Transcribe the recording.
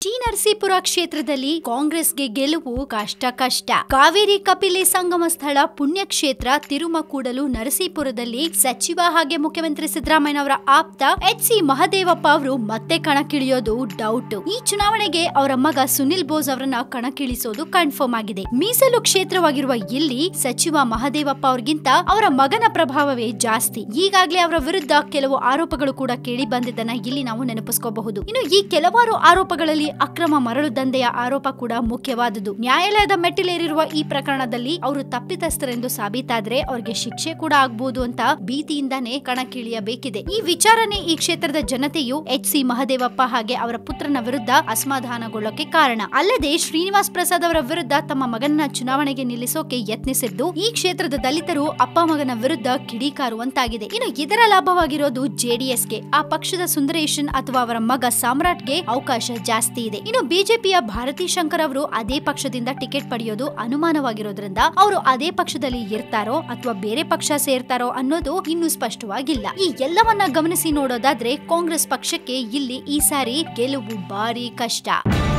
T Narasipura ಕ್ಷೇತ್ರದಲ್ಲಿ ಕಾಂಗ್ರೆಸ್ಗೆ ಗೆಲುವು ಕಷ್ಟ ಕಷ್ಟ ಕಾವೇರಿ ಕಪಿಲೆ ಸಂಗಮ ಸ್ಥಳ ಪುಣ್ಯಕ್ಷೇತ್ರ ತಿರುಮಕೂಡಲು ನರಸೀಪುರದಲ್ಲಿ ಸಚಿವ ಹಾಗೆ ಮುಖ್ಯಮಂತ್ರಿ ಸಿದ್ದರಾಮಯ್ಯ ಅವರ ಆಪ್ತ ಎಚ್ ಸಿ ಮಹದೇವಪ್ಪ ಅವರು ಮತ್ತೆ ಕಣಕ್ಕಿಳಿಯೋದು ಡೌಟ್ ಈ ಚುನಾವಣೆಗೆ ಅವರ ಮಗ ಸುನಿಲ್ ಬೋಸ್ ಅವರನ್ನ ಕಣಕ್ಕಿಳಿಸೋದು ಕನ್ಫರ್ಮ್ ಆಗಿದೆ ಮೀಸಲು ಕ್ಷೇತ್ರವಾಗಿರುವ ಇಲ್ಲಿ ಸಚಿವ ಮಹದೇವಪ್ಪ ಅವ್ರಿಗಿಂತ ಅವರ ಮಗನ ಪ್ರಭಾವವೇ ಜಾಸ್ತಿ ಈಗಾಗಲೇ ಅವರ ವಿರುದ್ಧ ಕೆಲವು ಆರೋಪಗಳು ಕೂಡ ಕೇಳಿ ಬಂದಿದ್ದನ್ನ ಇಲ್ಲಿ ನಾವು ನೆನಪಿಸ್ಕೋಬಹುದು ಇನ್ನು ಈ ಕೆಲವಾರು ಆರೋಪಗಳಲ್ಲಿ ಅಕ್ರಮ ಮರಳು ದಂಧೆಯ ಆರೋಪ ಕೂಡ ಮುಖ್ಯವಾದುದು ನ್ಯಾಯಾಲಯದ ಮೆಟ್ಟಿಲೇರಿರುವ ಈ ಪ್ರಕರಣದಲ್ಲಿ ಅವರು ತಪ್ಪಿತಸ್ಥರೆಂದು ಸಾಬೀತಾದ್ರೆ ಅವರಿಗೆ ಶಿಕ್ಷೆ ಕೂಡ ಆಗ್ಬಹುದು ಅಂತ ಭೀತಿಯಿಂದಾನೇ ಕಣಕ್ಕಿಳಿಯಬೇಕಿದೆ ಈ ವಿಚಾರನೆ ಈ ಕ್ಷೇತ್ರದ ಜನತೆಯು ಎಚ್ ಸಿ ಮಹದೇವಪ್ಪ ಹಾಗೆ ಅವರ ಪುತ್ರನ ವಿರುದ್ಧ ಅಸಮಾಧಾನಗೊಳ್ಳೋಕೆ ಕಾರಣ ಅಲ್ಲದೆ ಶ್ರೀನಿವಾಸ್ ಪ್ರಸಾದ್ ಅವರ ವಿರುದ್ಧ ತಮ್ಮ ಮಗನ ಚುನಾವಣೆಗೆ ನಿಲ್ಲಿಸೋಕೆ ಯತ್ನಿಸಿದ್ದು ಈ ಕ್ಷೇತ್ರದ ದಲಿತರು ಅಪ್ಪ ಮಗನ ವಿರುದ್ಧ ಕಿಡಿಕಾರುವಂತಾಗಿದೆ ಇನ್ನು ಇದರ ಲಾಭವಾಗಿರೋದು ಜೆಡಿಎಸ್ಗೆ ಆ ಪಕ್ಷದ ಸುಂದರೇಶನ್ ಅಥವಾ ಅವರ ಮಗ ಸಾಮ್ರಾಟ್ಗೆ ಅವಕಾಶ ಜಾಸ್ತಿ ಇದೆ ಇನ್ನು ಬಿಜೆಪಿಯ ಭಾರತಿ ಶಂಕರ್ ಅವರು ಅದೇ ಪಕ್ಷದಿಂದ ಟಿಕೆಟ್ ಪಡೆಯೋದು ಅನುಮಾನವಾಗಿರೋದ್ರಿಂದ ಅವರು ಅದೇ ಪಕ್ಷದಲ್ಲಿ ಇರ್ತಾರೋ ಅಥವಾ ಬೇರೆ ಪಕ್ಷ ಸೇರ್ತಾರೋ ಅನ್ನೋದು ಇನ್ನೂ ಸ್ಪಷ್ಟವಾಗಿಲ್ಲ ಈ ಎಲ್ಲವನ್ನ ಗಮನಿಸಿ ನೋಡೋದಾದ್ರೆ ಕಾಂಗ್ರೆಸ್ ಪಕ್ಷಕ್ಕೆ ಇಲ್ಲಿ ಈ ಸಾರಿ ಗೆಲುವು ಭಾರಿ ಕಷ್ಟ